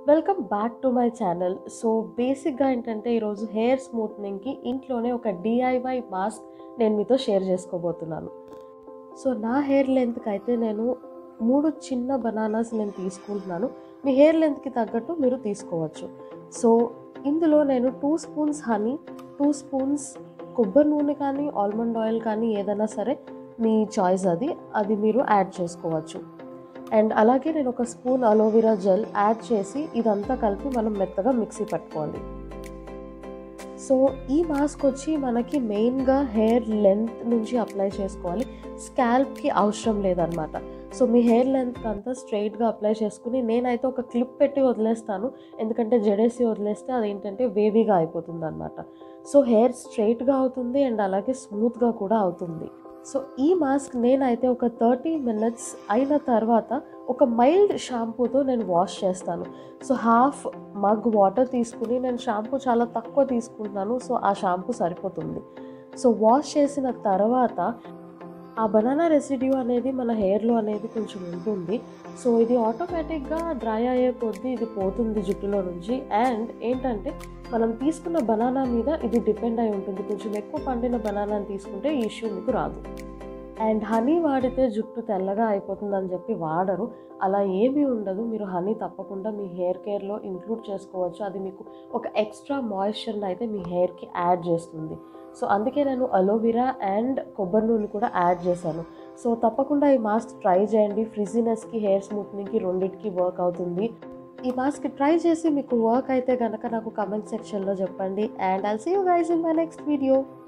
welcome back to my channel so బేసిక్గా ఏంటంటే ఈరోజు హెయిర్ స్మూత్నింగ్కి ఇంట్లోనే ఒక డిఐవై మాస్క్ నేను మీతో షేర్ చేసుకోబోతున్నాను సో నా హెయిర్ లెంత్కి అయితే నేను మూడు చిన్న బనానాస్ నేను తీసుకుంటున్నాను మీ హెయిర్ లెంత్కి తగ్గట్టు మీరు తీసుకోవచ్చు సో ఇందులో నేను two spoons honey two spoons కొబ్బరి నూనె కానీ ఆల్మండ్ ఆయిల్ కానీ ఏదైనా సరే మీ చాయిస్ అది అది మీరు యాడ్ చేసుకోవచ్చు అండ్ అలాగే నేను ఒక స్పూన్ అలోవెరా జెల్ యాడ్ చేసి ఇదంతా కలిపి మనం మెత్తగా మిక్సీ పట్టుకోవాలి సో ఈ మాస్క్ వచ్చి మనకి మెయిన్గా హెయిర్ లెంత్ నుంచి అప్లై చేసుకోవాలి స్కాల్ప్కి అవసరం లేదనమాట సో మీ హెయిర్ లెంత్ అంతా స్ట్రైట్గా అప్లై చేసుకుని నేనైతే ఒక క్లిప్ పెట్టి వదిలేస్తాను ఎందుకంటే జడేసి వదిలేస్తే అదేంటంటే వేవీగా అయిపోతుంది అనమాట సో హెయిర్ స్ట్రైట్గా అవుతుంది అండ్ అలాగే స్మూత్గా కూడా అవుతుంది సో ఈ మాస్క్ నేనైతే ఒక థర్టీ మినిట్స్ అయిన తర్వాత ఒక మైల్డ్ షాంపూతో నేను వాష్ చేస్తాను సో హాఫ్ మగ్ వాటర్ తీసుకుని నేను షాంపూ చాలా తక్కువ తీసుకుంటున్నాను సో ఆ షాంపూ సరిపోతుంది సో వాష్ చేసిన తర్వాత ఆ బనానా రెసిడ్యూ అనేది మన హెయిర్లో అనేది కొంచెం ఉంటుంది సో ఇది ఆటోమేటిక్గా డ్రై అయ్యే కొద్దీ ఇది పోతుంది జుట్టులో నుంచి అండ్ ఏంటంటే మనం తీసుకున్న బనానా మీద ఇది డిపెండ్ అయి ఉంటుంది కొంచెం ఎక్కువ పండిన బనానాని తీసుకుంటే ఈ ఇష్యూ మీకు రాదు అండ్ హనీ వాడితే జుట్టు తెల్లగా అయిపోతుందని చెప్పి వాడరు అలా ఏమీ ఉండదు మీరు హనీ తప్పకుండా మీ హెయిర్ కేర్లో ఇంక్లూడ్ చేసుకోవచ్చు అది మీకు ఒక ఎక్స్ట్రా మాయిశ్చర్ని అయితే మీ హెయిర్కి యాడ్ చేస్తుంది సో అందుకే నేను అలోవెరా అండ్ కొబ్బరి నూనె కూడా యాడ్ చేశాను సో తప్పకుండా ఈ మాస్క్ ట్రై చేయండి ఫ్రిజినెస్కి హెయిర్ స్మూత్నింగ్కి రెండింటికి వర్క్ అవుతుంది ఈ మాస్క్ ట్రై చేసి మీకు వర్క్ అయితే కనుక నాకు కమెంట్ సెక్షన్లో చెప్పండి and I'll see you guys in my next video